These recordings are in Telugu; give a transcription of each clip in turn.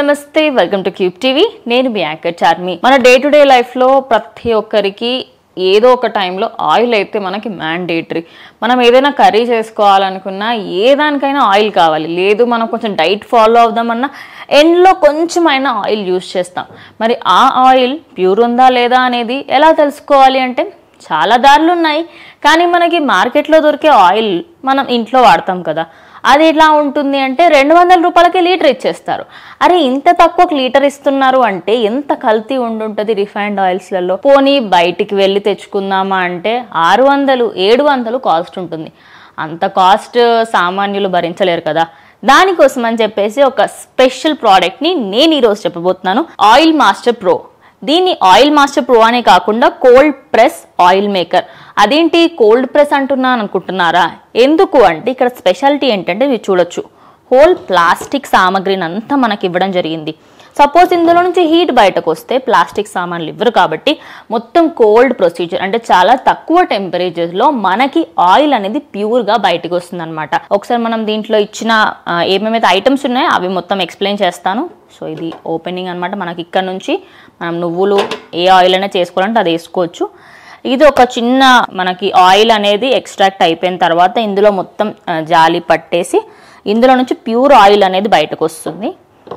నమస్తే వెల్కమ్ టు క్యూబ్ టీవీ నేను మీ యాంకర్ చార్మి మన డే టు డే లైఫ్లో ప్రతి ఒక్కరికి ఏదో ఒక టైంలో ఆయిల్ అయితే మనకి మ్యాండేటరీ మనం ఏదైనా కర్రీ చేసుకోవాలనుకున్నా ఏ దానికైనా ఆయిల్ కావాలి లేదు మనం కొంచెం డైట్ ఫాలో అవుదామన్నా ఎండ్లో కొంచెమైనా ఆయిల్ యూస్ చేస్తాం మరి ఆ ఆయిల్ ప్యూర్ ఉందా లేదా అనేది ఎలా తెలుసుకోవాలి అంటే చాలా దారులు ఉన్నాయి కానీ మనకి మార్కెట్లో దొరికే ఆయిల్ మనం ఇంట్లో వాడతాం కదా అది ఎలా ఉంటుంది అంటే రెండు వందల రూపాయలకి లీటర్ ఇచ్చేస్తారు అరే ఇంత తక్కువ లీటర్ ఇస్తున్నారు అంటే ఎంత కల్తీ ఉండుంటుంది రిఫైన్డ్ ఆయిల్స్లలో పోనీ బయటికి వెళ్ళి తెచ్చుకుందామా అంటే ఆరు వందలు ఏడు వందలు కాస్ట్ ఉంటుంది అంత కాస్ట్ సామాన్యులు భరించలేరు కదా దానికోసం అని చెప్పేసి ఒక స్పెషల్ ప్రోడక్ట్ని నేను ఈరోజు చెప్పబోతున్నాను ఆయిల్ మాస్టర్ ప్రో దీన్ని ఆయిల్ మాస్టర్ ప్రో అనే కాకుండా కోల్డ్ ప్రెస్ ఆయిల్ మేకర్ అదేంటి కోల్డ్ ప్రెస్ అంటున్నాను అనుకుంటున్నారా ఎందుకు అంటే ఇక్కడ స్పెషాలిటీ ఏంటంటే మీరు చూడొచ్చు హోల్ ప్లాస్టిక్ సామాగ్రిని అంతా మనకి ఇవ్వడం జరిగింది సపోజ్ ఇందులో నుంచి హీట్ బయటకు వస్తే ప్లాస్టిక్ సామాన్లు ఇవ్వరు కాబట్టి మొత్తం కోల్డ్ ప్రొసీజర్ అంటే చాలా తక్కువ టెంపరేచర్లో మనకి ఆయిల్ అనేది ప్యూర్గా బయటకు వస్తుంది అనమాట ఒకసారి మనం దీంట్లో ఇచ్చిన ఆ, ఏమేమైతే ఐటమ్స్ ఉన్నాయో అవి మొత్తం ఎక్స్ప్లెయిన్ చేస్తాను సో ఇది ఓపెనింగ్ అనమాట మనకి ఇక్కడ నుంచి మనం నువ్వులు ఏ ఆయిల్ అయినా చేసుకోవాలంటే అది వేసుకోవచ్చు ఇది ఒక చిన్న మనకి ఆయిల్ అనేది ఎక్స్ట్రాక్ట్ అయిపోయిన తర్వాత ఇందులో మొత్తం ఆ, జాలి పట్టేసి ఇందులో నుంచి ప్యూర్ ఆయిల్ అనేది బయటకు వస్తుంది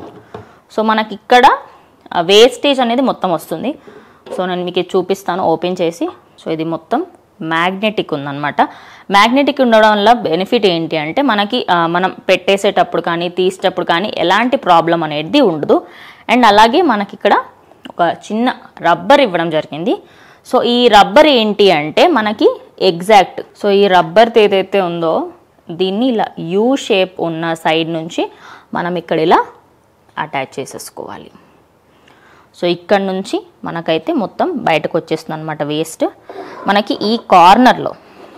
సో మనకి ఇక్కడ వేస్టేజ్ అనేది మొత్తం వస్తుంది సో నేను మీకు ఇది చూపిస్తాను ఓపెన్ చేసి సో ఇది మొత్తం మ్యాగ్నెటిక్ ఉందన్నమాట మ్యాగ్నెటిక్ ఉండడం వల్ల బెనిఫిట్ ఏంటి అంటే మనకి ఆ, మనం పెట్టేసేటప్పుడు కానీ తీసేటప్పుడు కానీ ఎలాంటి ప్రాబ్లం అనేది ఉండదు అండ్ అలాగే మనకి ఇక్కడ ఒక చిన్న రబ్బర్ ఇవ్వడం జరిగింది సో ఈ రబ్బర్ ఏంటి అంటే మనకి ఎగ్జాక్ట్ సో ఈ రబ్బర్ ఏదైతే ఉందో దీన్ని ఇలా యూ షేప్ ఉన్న సైడ్ నుంచి మనం ఇక్కడ ఇలా అటాచ్ చేసేసుకోవాలి సో ఇక్కడ నుంచి మనకైతే మొత్తం బయటకు వచ్చేస్తుంది అనమాట వేస్ట్ మనకి ఈ కార్నర్లో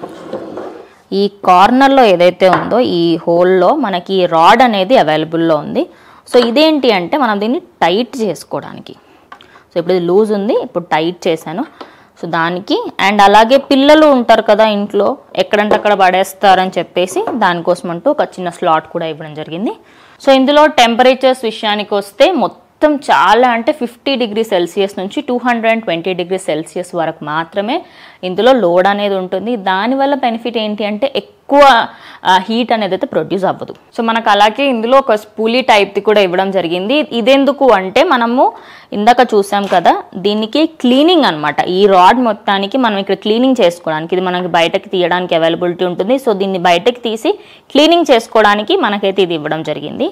ఈ కార్నర్లో ఏదైతే ఉందో ఈ హోల్లో మనకి రాడ్ అనేది అవైలబుల్లో ఉంది సో ఇదేంటి అంటే మనం దీన్ని టైట్ చేసుకోవడానికి సో ఇప్పుడు ఇది లూజ్ ఉంది ఇప్పుడు టైట్ చేశాను సో దానికి అండ్ అలాగే పిల్లలు ఉంటారు కదా ఇంట్లో ఎక్కడంటే అక్కడ పడేస్తారని చెప్పేసి దానికోసం అంటూ ఒక చిన్న స్లాట్ కూడా ఇవ్వడం జరిగింది సో ఇందులో టెంపరేచర్స్ విషయానికి వస్తే మొత్తం చాలా అంటే ఫిఫ్టీ డిగ్రీ సెల్సియస్ నుంచి two hundred and twenty degree Celsius వరకు మాత్రమే ఇందులో లోడ్ అనేది ఉంటుంది దానివల్ల బెనిఫిట్ ఏంటి అంటే ఎక్కువ హీట్ అనేది అయితే ప్రొడ్యూస్ అవ్వదు సో మనకు అలాగే ఇందులో ఒక స్పూలీ టైప్ది కూడా ఇవ్వడం జరిగింది ఇదెందుకు అంటే మనము ఇందాక చూసాం కదా దీనికి క్లీనింగ్ అన్నమాట ఈ రాడ్ మొత్తానికి మనం ఇక్కడ క్లీనింగ్ చేసుకోవడానికి ఇది మనకి బయటకి తీయడానికి అవైలబిలిటీ ఉంటుంది సో దీన్ని బయటకి తీసి క్లీనింగ్ చేసుకోవడానికి మనకైతే ఇది ఇవ్వడం జరిగింది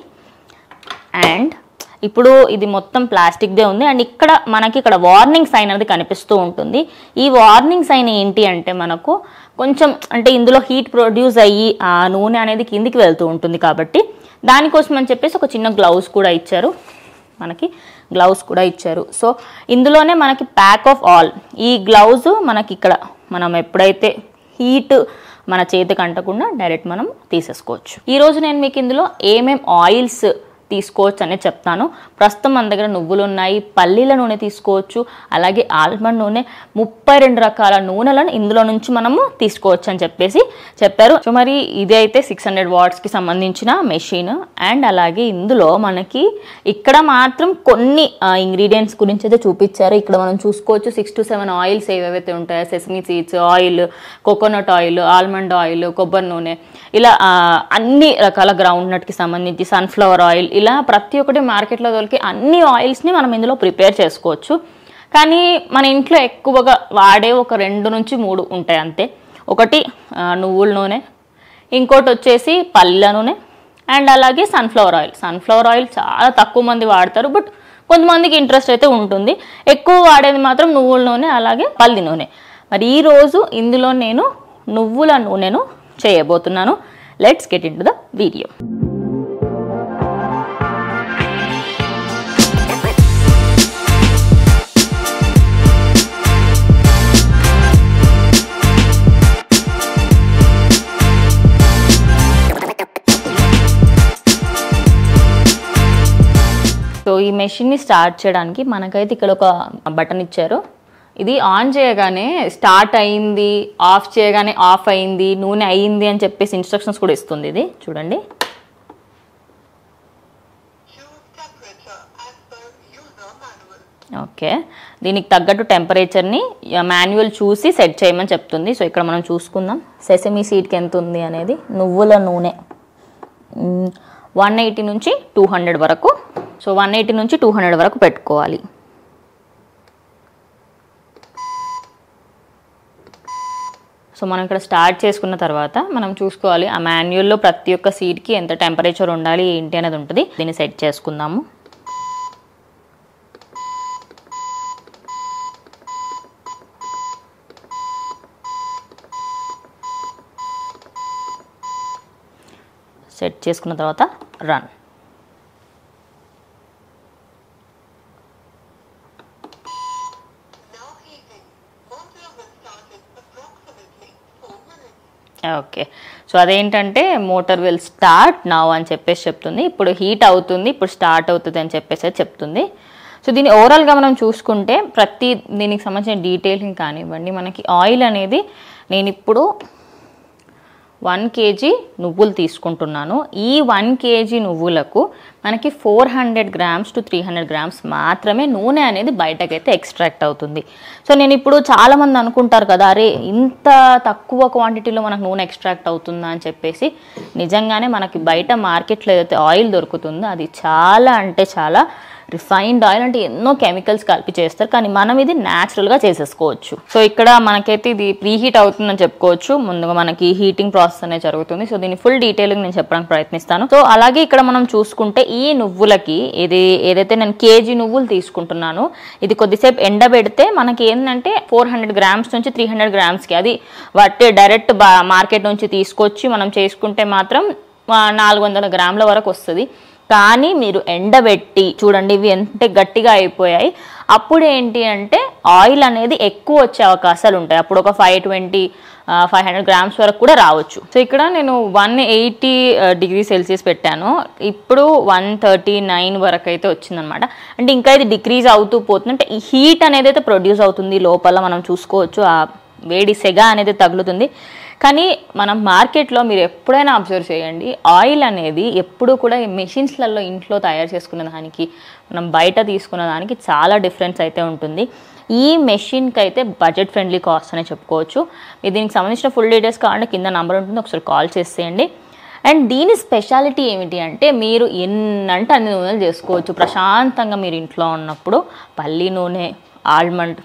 అండ్ ఇప్పుడు ఇది మొత్తం ప్లాస్టిక్దే ఉంది అండ్ ఇక్కడ మనకి ఇక్కడ వార్నింగ్ సైన్ అనేది కనిపిస్తూ ఉంటుంది ఈ వార్నింగ్ సైన్ ఏంటి అంటే మనకు కొంచెం అంటే ఇందులో హీట్ ప్రొడ్యూస్ అయ్యి ఆ నూనె అనేది కిందికి వెళ్తూ ఉంటుంది కాబట్టి దానికోసం అని చెప్పేసి ఒక చిన్న గ్లౌస్ కూడా ఇచ్చారు మనకి గ్లౌస్ కూడా ఇచ్చారు సో ఇందులోనే మనకి ప్యాక్ ఆఫ్ ఆల్ ఈ గ్లౌజ్ మనకి ఇక్కడ మనం ఎప్పుడైతే హీట్ మన చేతికి అంటకుండా డైరెక్ట్ మనం తీసేసుకోవచ్చు ఈరోజు నేను మీకు ఇందులో ఏమేం ఆయిల్స్ తీసుకోవచ్చు అనేది చెప్తాను ప్రస్తుతం మన దగ్గర నువ్వులు ఉన్నాయి పల్లీల నూనె తీసుకోవచ్చు అలాగే ఆల్మండ్ నూనె ముప్పై రెండు రకాల నూనెలను ఇందులో నుంచి మనము తీసుకోవచ్చు అని చెప్పేసి చెప్పారు సో మరి ఇది అయితే సిక్స్ హండ్రెడ్ వాట్స్కి సంబంధించిన మెషిన్ అండ్ అలాగే ఇందులో మనకి ఇక్కడ మాత్రం కొన్ని ఇంగ్రీడియంట్స్ గురించి అయితే చూపించారు ఇక్కడ మనం చూసుకోవచ్చు సిక్స్ టు సెవెన్ ఆయిల్స్ ఏవేవైతే ఉంటాయో sesame seeds oil coconut oil almond oil కొబ్బరి నూనె ఇలా ఆ, అన్ని రకాల గ్రౌండ్ నట్కి సంబంధించి సన్ఫ్లవర్ ఆయిల్ ఇలా ప్రతి ఒక్కటి మార్కెట్లో దొరికి అన్ని ఆయిల్స్ని మనం ఇందులో ప్రిపేర్ చేసుకోవచ్చు కానీ మన ఇంట్లో ఎక్కువగా వాడే ఒక రెండు నుంచి మూడు ఉంటాయి అంతే ఒకటి ఆ, నువ్వుల నూనె ఇంకోటి వచ్చేసి పల్లె నూనె అండ్ అలాగే సన్ఫ్లవర్ ఆయిల్ సన్ఫ్లవర్ ఆయిల్ చాలా తక్కువ మంది వాడతారు బట్ కొంతమందికి ఇంట్రెస్ట్ అయితే ఉంటుంది ఎక్కువ వాడేది మాత్రం నువ్వుల నూనె అలాగే పల్లి నూనె మరి ఈ రోజు ఇందులో నేను నువ్వుల నూనెను చేయబోతున్నాను let's get into the video so ఈ మెషిన్ని స్టార్ట్ చేయడానికి మనకైతే ఇక్కడ ఒక బటన్ ఇచ్చారు ఇది ఆన్ చేయగానే స్టార్ట్ అయింది ఆఫ్ చేయగానే ఆఫ్ అయింది నూనె అయింది అని చెప్పేసి ఇన్స్ట్రక్షన్స్ కూడా ఇస్తుంది ఇది చూడండి Choose temperature ఓకే దీనికి తగ్గట్టు టెంపరేచర్ని మాన్యువల్ చూసి సెట్ చేయమని చెప్తుంది సో ఇక్కడ మనం చూసుకుందాం సెసమీ సీడ్కి ఎంత ఉంది అనేది నువ్వుల నూనె వన్ ఎయిటీ నుంచి టూ హండ్రెడ్ వరకు సో వన్ ఎయిటీ నుంచి టూ హండ్రెడ్ వరకు పెట్టుకోవాలి సో మనం ఇక్కడ స్టార్ట్ చేసుకున్న తర్వాత మనం చూసుకోవాలి ఆ మాన్యువల్లో ప్రతి ఒక్క సీడ్కి ఎంత టెంపరేచర్ ఉండాలి ఏంటి అనేది ఉంటుంది దీన్ని సెట్ చేసుకుందాము సెట్ చేసుకున్న తర్వాత run Now heating. Motor will start in approximately 4 minutes. Okay so అదేంటంటే మోటార్ విల్ స్టార్ట్ నవ్ అని చెప్పేసి చెప్తుంది ఇప్పుడు హీట్ అవుతుంది ఇప్పుడు స్టార్ట్ అవుతుంది అని చెప్పేసి అది చెప్తుంది సో దీన్ని ఓవరాల్గా మనం చూసుకుంటే ప్రతి దీనికి సంబంధించిన డీటెయిలింగ్ కానివ్వండి మనకి ఆయిల్ అనేది నేను ఇప్పుడు వన్ కేజీ నువ్వులు తీసుకుంటున్నాను ఈ వన్ కేజీ నువ్వులకు మనకి four hundred grams to three hundred grams మాత్రమే నూనె అనేది బయటకైతే ఎక్స్ట్రాక్ట్ అవుతుంది సో నేను ఇప్పుడు చాలామంది అనుకుంటారు కదా అరే ఇంత తక్కువ క్వాంటిటీలో మనకు నూనె ఎక్స్ట్రాక్ట్ అవుతుందా అని చెప్పేసి నిజంగానే మనకి బయట మార్కెట్లో ఏదైతే ఆయిల్ దొరుకుతుందో అది చాలా అంటే చాలా రిఫైన్డ్ ఆయిల్ అంటే ఎన్నో కెమికల్స్ కలిపి చేస్తారు కానీ మనం ఇది న్యాచురల్గా చేసేసుకోవచ్చు సో ఇక్కడ మనకైతే ఇది ప్రీహీట్ అవుతుందని చెప్పుకోవచ్చు ముందుగా మనకి హీటింగ్ ప్రాసెస్ అనేది జరుగుతుంది సో దీని ఫుల్ డీటెయిలింగ్ నేను చెప్పడానికి ప్రయత్నిస్తాను సో అలాగే ఇక్కడ మనం చూసుకుంటే ఈ నువ్వులకి ఇది ఏదైతే నేను కేజీ నువ్వులు తీసుకుంటున్నాను ఇది కొద్దిసేపు ఎండబెడితే మనకి ఏంటంటే ఫోర్ హండ్రెడ్ గ్రామ్స్ నుంచి త్రీ హండ్రెడ్ గ్రామ్స్కి అది వాటి డైరెక్ట్ మార్కెట్ నుంచి తీసుకొచ్చి మనం చేసుకుంటే మాత్రం నాలుగు వందల గ్రాముల వరకు వస్తుంది కానీ మీరు ఎండబెట్టి చూడండి ఇవి ఎంత గట్టిగా అయిపోయాయి అప్పుడు ఏంటి అంటే ఆయిల్ అనేది ఎక్కువ వచ్చే అవకాశాలు ఉంటాయి అప్పుడు ఒక five twenty five hundred grams వరకు కూడా రావచ్చు సో ఇక్కడ నేను వన్ ఎయిటీ డిగ్రీ సెల్సియస్ పెట్టాను ఇప్పుడు వన్ థర్టీ నైన్ వరకు అయితే వచ్చిందనమాట అంటే ఇంకా ఇది డిక్రీజ్ అవుతూ పోతుంది అంటే ఈ హీట్ అనేది అయితే ప్రొడ్యూస్ అవుతుంది లోపల మనం చూసుకోవచ్చు ఆ వేడి సెగ అనేది తగులుతుంది కానీ మనం మార్కెట్లో మీరు ఎప్పుడైనా అబ్జర్వ్ చేయండి ఆయిల్ అనేది ఎప్పుడు కూడా ఈ మెషిన్స్లలో ఇంట్లో తయారు చేసుకున్న దానికి మనం బయట తీసుకున్న దానికి చాలా డిఫరెన్స్ అయితే ఉంటుంది ఈ మెషిన్కి అయితే బడ్జెట్ ఫ్రెండ్లీ కాస్ట్ అనే చెప్పుకోవచ్చు మీరు దీనికి సంబంధించిన ఫుల్ డీటెయిల్స్ కావాలంటే కింద నంబర్ ఉంటుంది ఒకసారి కాల్ చేసేయండి అండ్ దీని స్పెషాలిటీ ఏమిటి అంటే మీరు ఎన్నంటే అన్ని నూనెలు చేసుకోవచ్చు ప్రశాంతంగా మీరు ఇంట్లో ఉన్నప్పుడు పల్లి నూనె ఆల్మండ్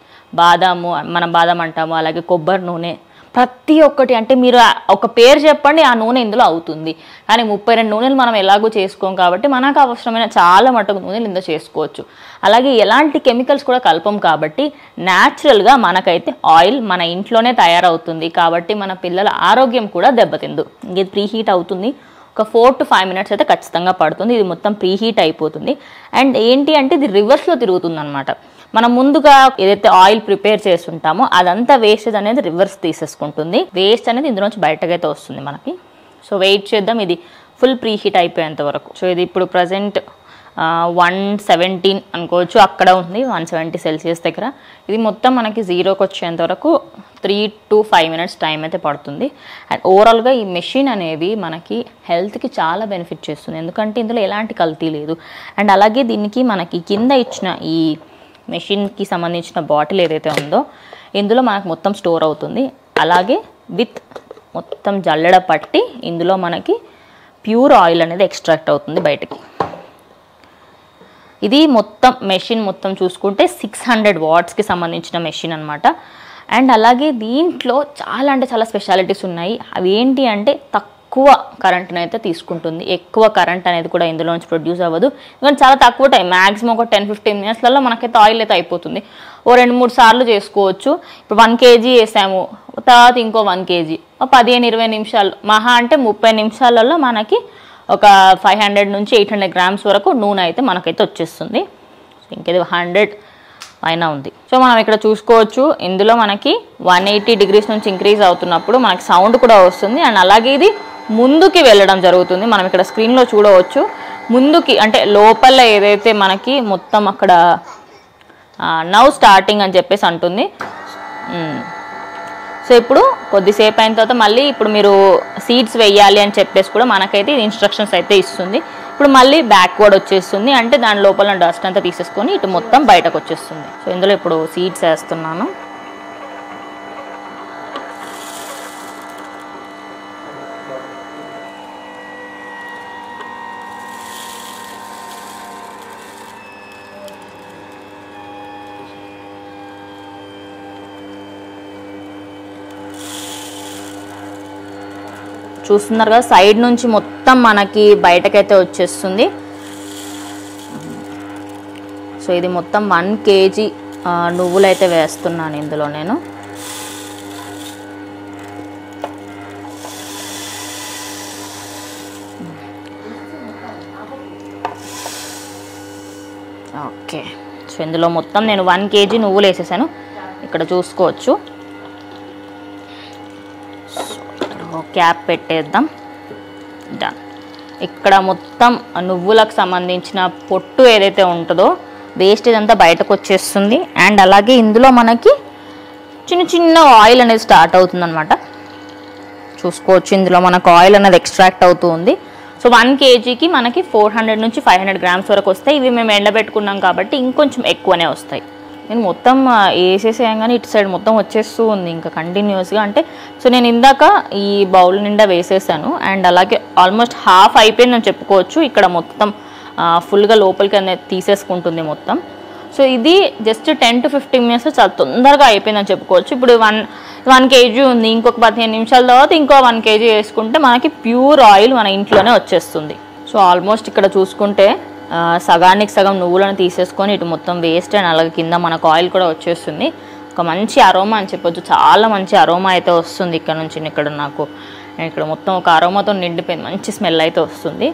బాదాము మనం బాదాం అంటాము అలాగే కొబ్బరి నూనె ప్రతి ఒక్కటి అంటే మీరు ఆ- ఒక పేరు చెప్పండి ఆ నూనె ఇందులో అవుతుంది కానీ ముప్పై రెండు నూనెలు మనం ఎలాగో చేసుకోం కాబట్టి మనకు అవసరమైన చాలా మటుకు నూనెలు ఇందులో చేసుకోవచ్చు అలాగే ఎలాంటి కెమికల్స్ కూడా కలపం కాబట్టి న్యాచురల్గా మనకైతే ఆయిల్ మన ఇంట్లోనే తయారవుతుంది కాబట్టి మన పిల్లల ఆరోగ్యం కూడా దెబ్బతిందు ఇది ప్రీ హీట్ అవుతుంది ఒక ఫోర్ టు ఫైవ్ మినిట్స్ అయితే ఖచ్చితంగా పడుతుంది ఇది మొత్తం ప్రీ హీట్ అయిపోతుంది అండ్ ఏంటి అంటే ఇది రివర్స్లో తిరుగుతుంది అనమాట మనం ముందుగా ఏదైతే ఆయిల్ ప్రిపేర్ చేస్తుంటామో అదంతా వేస్టేజ్ అనేది రివర్స్ తీసేసుకుంటుంది వేస్ట్ అనేది ఇందులోంచి బయటకైతే వస్తుంది మనకి సో వెయిట్ చేద్దాం ఇది ఫుల్ ప్రీ హీట్ అయిపోయేంత వరకు సో ఇది ఇప్పుడు ప్రజెంట్ వన్ సెవెంటీన్ అనుకోవచ్చు అక్కడ ఉంది వన్ సెవెంటీ సెల్సియస్ దగ్గర ఇది మొత్తం మనకి జీరోకి వచ్చేంత వరకు three to five minutes time అయితే పడుతుంది అండ్ ఓవరాల్గా ఈ మెషిన్ అనేది మనకి హెల్త్కి చాలా బెనిఫిట్ చేస్తుంది ఎందుకంటే ఇందులో ఎలాంటి కల్తీ లేదు అండ్ అలాగే దీనికి మనకి కింద ఇచ్చిన ఈ మెషిన్కి సంబంధించిన బాటిల్ ఏదైతే ఉందో ఇందులో మనకు మొత్తం స్టోర్ అవుతుంది అలాగే విత్ మొత్తం జల్లెడ పట్టి ఇందులో మనకి ప్యూర్ ఆయిల్ అనేది ఎక్స్ట్రాక్ట్ అవుతుంది బయటకి ఇది మొత్తం మెషిన్ మొత్తం చూసుకుంటే సిక్స్ హండ్రెడ్ వాట్స్కి సంబంధించిన మెషిన్ అనమాట అండ్ అలాగే దీంట్లో చాలా అంటే చాలా స్పెషాలిటీస్ ఉన్నాయి అవి ఏంటి అంటే తక్కువ కరెంట్ని అయితే తీసుకుంటుంది ఎక్కువ కరెంట్ అనేది కూడా ఇందులో నుంచి ప్రొడ్యూస్ అవ్వదు ఎందుకంటే చాలా తక్కువ టైం మ్యాక్సిమం ఒక టెన్ ఫిఫ్టీన్ మినిట్స్లలో మనకైతే ఆయిల్ అయితే అయిపోతుంది ఓ రెండు మూడు సార్లు చేసుకోవచ్చు ఇప్పుడు వన్ కేజీ వేసాము తర్వాత ఇంకో వన్ కేజీ పదిహేను ఇరవై నిమిషాలు మహా అంటే ముప్పై నిమిషాలలో మనకి ఒక ఫైవ్ హండ్రెడ్ నుంచి ఎయిట్ హండ్రెడ్ గ్రామ్స్ వరకు నూనె అయితే మనకైతే వచ్చేస్తుంది ఇంకేది హండ్రెడ్ పైన ఉంది సో మనం ఇక్కడ చూసుకోవచ్చు ఇందులో మనకి వన్ ఎయిటీ డిగ్రీస్ నుంచి ఇంక్రీజ్ అవుతున్నప్పుడు మనకి సౌండ్ కూడా వస్తుంది అండ్ అలాగే ఇది ముందుకి వెళ్ళడం జరుగుతుంది మనం ఇక్కడ స్క్రీన్లో చూడవచ్చు ముందుకి అంటే లోపల ఏదైతే మనకి మొత్తం అక్కడ నవ్ స్టార్టింగ్ అని చెప్పేసి అంటుంది మ్మ్. సో ఇప్పుడు కొద్దిసేపు అయిన తర్వాత మళ్ళీ ఇప్పుడు మీరు సీడ్స్ వేయాలి అని చెప్పేసి కూడా మనకైతే ఇది ఇన్స్ట్రక్షన్స్ అయితే ఇస్తుంది ఇప్పుడు మళ్ళీ బ్యాక్వర్డ్ వచ్చేస్తుంది అంటే దాని లోపల డస్ట్ అంతా తీసేసుకొని ఇటు మొత్తం బయటకు వచ్చేస్తుంది సో ఇందులో ఇప్పుడు సీడ్స్ వేస్తున్నాను చూస్తున్నారు కదా సైడ్ నుంచి మొత్తం మనకి బయటకైతే వచ్చేస్తుంది సో ఇది మొత్తం వన్ కేజీ నువ్వులు అయితే వేస్తున్నాను ఇందులో నేను ఓకే సో ఇందులో మొత్తం నేను వన్ కేజీ నువ్వులు వేసేసాను ఇక్కడ చూసుకోవచ్చు క్యాప్ పెట్టేద్దాం డన్ ఇక్కడ మొత్తం నువ్వులకు సంబంధించిన పొట్టు ఏదైతే ఉంటుందో వేస్టేజ్ అంతా బయటకు వచ్చేస్తుంది అండ్ అలాగే ఇందులో మనకి చిన్న చిన్న ఆయిల్ అనేది స్టార్ట్ అవుతుందన్నమాట చూసుకోవచ్చు ఇందులో మనకు ఆయిల్ అనేది ఎక్స్ట్రాక్ట్ అవుతూ ఉంది సో వన్ కేజీకి మనకి ఫోర్ హండ్రెడ్ నుంచి ఫైవ్ హండ్రెడ్ గ్రామ్స్ వరకు వస్తాయి ఇవి మేము ఎండబెట్టుకున్నాం కాబట్టి ఇంకొంచెం ఎక్కువనే వస్తాయి నేను మొత్తం ఆ, వేసేసేయంగానే ఇటు సైడ్ మొత్తం వచ్చేస్తూ ఉంది ఇంకా కంటిన్యూస్గా అంటే సో నేను ఇందాక ఈ బౌల్ నిండా వేసేసాను అండ్ అలాగే ఆల్మోస్ట్ హాఫ్ అయిపోయిందని చెప్పుకోవచ్చు ఇక్కడ మొత్తం ఫుల్గా లోపలికి అనేది తీసేసుకుంటుంది మొత్తం సో ఇది just ten to fifteen minutes చాలా తొందరగా అయిపోయిందని చెప్పుకోవచ్చు ఇప్పుడు వన్ వన్ కేజీ ఉంది ఇంకొక పదిహేను నిమిషాల తర్వాత ఇంకో వన్ కేజీ వేసుకుంటే మనకి ప్యూర్ ఆయిల్ మన ఇంట్లోనే వచ్చేస్తుంది సో ఆల్మోస్ట్ ఇక్కడ చూసుకుంటే ఆ, సగానికి సగం నువ్వులను తీసేసుకొని ఇటు మొత్తం వేస్ట్ అండ్ అలాగే కింద మనకు ఆయిల్ కూడా వచ్చేస్తుంది ఒక మంచి అరోమా అని చెప్పొచ్చు చాలా మంచి అరోమా అయితే వస్తుంది ఇక్కడ నుంచి ఇక్కడ నాకు ఇక్కడ మొత్తం ఒక అరోమాతో నిండిపోయింది మంచి స్మెల్ అయితే వస్తుంది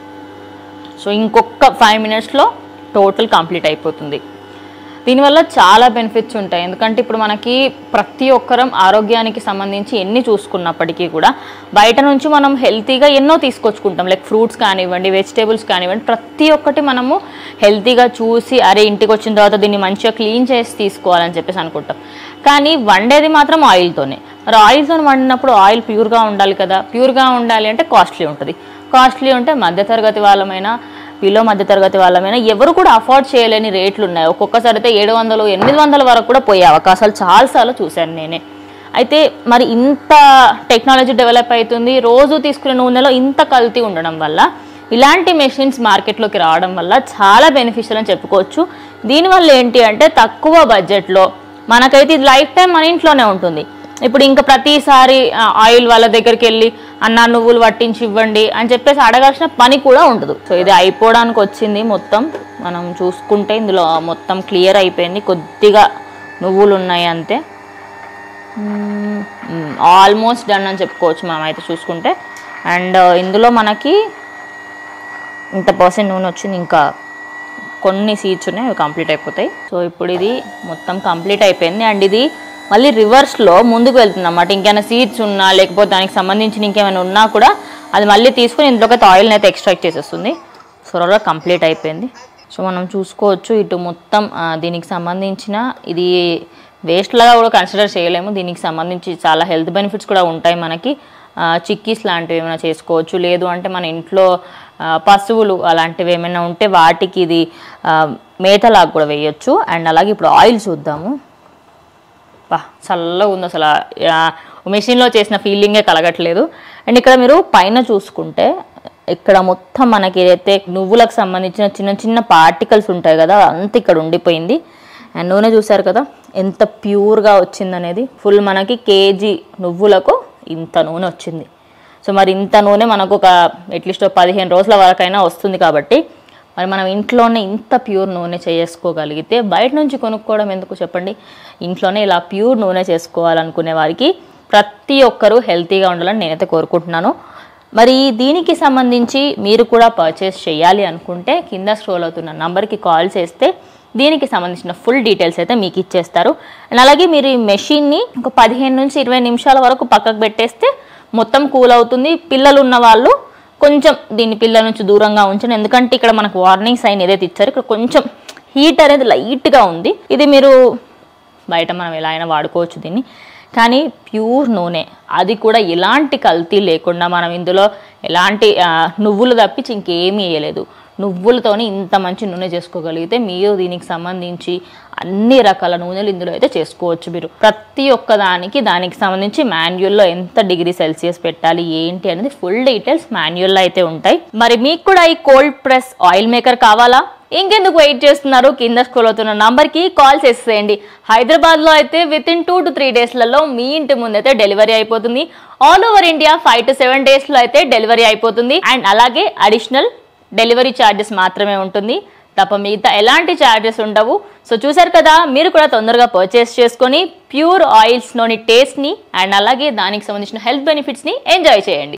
సో ఇంకొక ఫైవ్ మినిట్స్లో టోటల్ కంప్లీట్ అయిపోతుంది దీనివల్ల చాలా బెనిఫిట్స్ ఉంటాయి ఎందుకంటే ఇప్పుడు మనకి ప్రతి ఒక్కరం ఆరోగ్యానికి సంబంధించి ఎన్ని చూసుకున్నప్పటికీ కూడా బయట నుంచి మనం హెల్తీగా ఎన్నో తీసుకొచ్చుకుంటాం లైక్ ఫ్రూట్స్ కానివ్వండి వెజిటేబుల్స్ కానివ్వండి ప్రతి ఒక్కటి మనము హెల్తీగా చూసి అరే ఇంటికి వచ్చిన తర్వాత దీన్ని మంచిగా క్లీన్ చేసి తీసుకోవాలని చెప్పేసి అనుకుంటాం కానీ వండేది మాత్రం ఆయిల్తోనే మరి ఆయిల్తో వండినప్పుడు ఆయిల్ ప్యూర్గా ఉండాలి కదా ప్యూర్గా ఉండాలి అంటే కాస్ట్లీ ఉంటుంది కాస్ట్లీ ఉంటే మధ్యతరగతి వాళ్ళమైనా బిలో మధ్యతరగతి వాళ్ళమైనా ఎవరు కూడా అఫోర్డ్ చేయలేని రేట్లు ఉన్నాయి ఒక్కొక్కసారి అయితే ఏడు వందలు ఎనిమిది వందల వరకు కూడా పోయే అవకాశాలు చాలాసార్లు చూశాను నేనే అయితే మరి ఇంత టెక్నాలజీ డెవలప్ అవుతుంది రోజు తీసుకునే నూనెలో ఇంత కల్తీ ఉండడం వల్ల ఇలాంటి మెషిన్స్ మార్కెట్లోకి రావడం వల్ల చాలా బెనిఫిషియల్ అని చెప్పుకోవచ్చు దీనివల్ల ఏంటి అంటే తక్కువ బడ్జెట్లో మనకైతే ఇది లైఫ్ టైం మన ఇంట్లోనే ఉంటుంది ఇప్పుడు ఇంకా ప్రతిసారి ఆ, ఆయిల్ వాళ్ళ దగ్గరికి వెళ్ళి అన్న నువ్వులు పట్టించి ఇవ్వండి అని చెప్పేసి అడగాల్సిన పని కూడా ఉండదు సో ఇది అయిపోవడానికి వచ్చింది మొత్తం మనం చూసుకుంటే ఇందులో మొత్తం క్లియర్ అయిపోయింది కొద్దిగా నువ్వులు ఉన్నాయి అంతే ఆల్మోస్ట్ డన్ అని చెప్పుకోవచ్చు మనం అయితే చూసుకుంటే అండ్ ఇందులో మనకి ఇంత పర్సెంట్ నూనె వచ్చింది ఇంకా కొన్ని సీట్స్ ఉన్నాయి అవి కంప్లీట్ అయిపోతాయి సో ఇప్పుడు ఇది మొత్తం కంప్లీట్ అయిపోయింది అండ్ ఇది మళ్ళీ రివర్స్లో ముందుకు వెళ్తుంది అన్నమాట ఇంకేమైనా సీట్స్ ఉన్నా లేకపోతే దానికి సంబంధించిన ఇంకేమైనా ఉన్నా కూడా అది మళ్ళీ తీసుకొని ఇందులోకి ఆయిల్ని అయితే ఎక్స్ట్రాక్ట్ చేసేస్తుంది సో త్వరగా కంప్లీట్ అయిపోయింది సో మనం చూసుకోవచ్చు ఇటు మొత్తం ఆ, దీనికి సంబంధించిన ఇది వేస్ట్ లాగా కూడా కన్సిడర్ చేయలేము దీనికి సంబంధించి చాలా హెల్త్ బెనిఫిట్స్ కూడా ఉంటాయి మనకి ఆ, చిక్కీస్ లాంటివి ఏమైనా చేసుకోవచ్చు లేదు అంటే మన ఇంట్లో ఆ, పశువులు అలాంటివి ఏమైనా ఉంటే వాటికి ఇది ఆ, మేతలాగా కూడా వేయొచ్చు అండ్ అలాగే ఇప్పుడు ఆయిల్ చూద్దాము బా చల్లగా ఉంది అసలు ఆ, మెషిన్లో చేసిన ఫీలింగే కలగట్లేదు అండ్ ఇక్కడ మీరు పైన చూసుకుంటే ఇక్కడ మొత్తం మనకి ఏదైతే నువ్వులకు సంబంధించిన చిన్న చిన్న పార్టికల్స్ ఉంటాయి కదా అంత ఇక్కడ ఉండిపోయింది అండ్ నూనె చూసారు కదా ఎంత ప్యూర్గా వచ్చిందనేది ఫుల్ మనకి కేజీ నువ్వులకు ఇంత నూనె వచ్చింది సో మరి ఇంత నూనె మనకు ఒక అట్లీస్ట్ పదిహేను రోజుల వరకైనా వస్తుంది కాబట్టి మరి మనం ఇంట్లోనే ఇంత ప్యూర్ నూనె చేసుకోగలిగితే బయట నుంచి కొనుక్కోవడం ఎందుకు చెప్పండి ఇంట్లోనే ఇలా ప్యూర్ నూనె చేసుకోవాలనుకునే వారికి ప్రతి ఒక్కరూ హెల్తీగా ఉండాలని నేనైతే కోరుకుంటున్నాను మరి దీనికి సంబంధించి మీరు కూడా పర్చేస్ చేయాలి అనుకుంటే కింద స్క్రోల్ అవుతున్న నంబర్కి కాల్ చేస్తే దీనికి సంబంధించిన ఫుల్ డీటెయిల్స్ అయితే మీకు ఇచ్చేస్తారు అండ్ అలాగే మీరు ఈ మెషిన్ని ఒక పదిహేను నుంచి ఇరవై నిమిషాల వరకు పక్కకు పెట్టేస్తే మొత్తం కూల్ అవుతుంది పిల్లలు ఉన్న వాళ్ళు కొంచెం దీన్ని పిల్లల నుంచి దూరంగా ఉంచండి ఎందుకంటే ఇక్కడ మనకు వార్నింగ్ సైన్ ఏదైతే ఇచ్చారో ఇక్కడ కొంచెం హీట్ అనేది లైట్గా ఉంది ఇది మీరు బయట మనం ఎలా అయినా వాడుకోవచ్చు దీన్ని కానీ ప్యూర్ నూనె అది కూడా ఎలాంటి కల్తీ లేకుండా మనం ఇందులో ఎలాంటి ఆ, నువ్వులు తప్పించి ఇంకేమీ వేయలేదు నువ్వులతోని ఇంత మంచి నూనె చేసుకోగలిగితే మీరు దీనికి సంబంధించి అన్ని రకాల నూనెలు ఇందులో అయితే చేసుకోవచ్చు మీరు ప్రతి ఒక్క దానికి దానికి సంబంధించి మాన్యువల్లో ఎంత డిగ్రీ సెల్సియస్ పెట్టాలి ఏంటి అనేది ఫుల్ డీటెయిల్స్ మాన్యువల్లో అయితే ఉంటాయి మరి మీకు కూడా ఈ కోల్డ్ ప్రెస్ ఆయిల్ మేకర్ కావాలా ఇంకెందుకు వెయిట్ చేస్తున్నారు కింద స్క్రోల్ అవుతున్న నంబర్కి కాల్ చేసేయండి హైదరాబాద్లో అయితే within two to three డేస్లలో మీ ఇంటి ముందైతే డెలివరీ అయిపోతుంది all over India five to seven డేస్లో అయితే డెలివరీ అయిపోతుంది అండ్ అలాగే అడిషనల్ డెలివరీ ఛార్జెస్ మాత్రమే ఉంటుంది తప్ప మిగతా ఎలాంటి ఛార్జెస్ ఉండవు సో చూసారు కదా మీరు కూడా తొందరగా పర్చేస్ చేసుకొని ప్యూర్ ఆయిల్స్లోని టేస్ట్ని అండ్ అలాగే దానికి సంబంధించిన హెల్త్ బెనిఫిట్స్ని ఎంజాయ్ చేయండి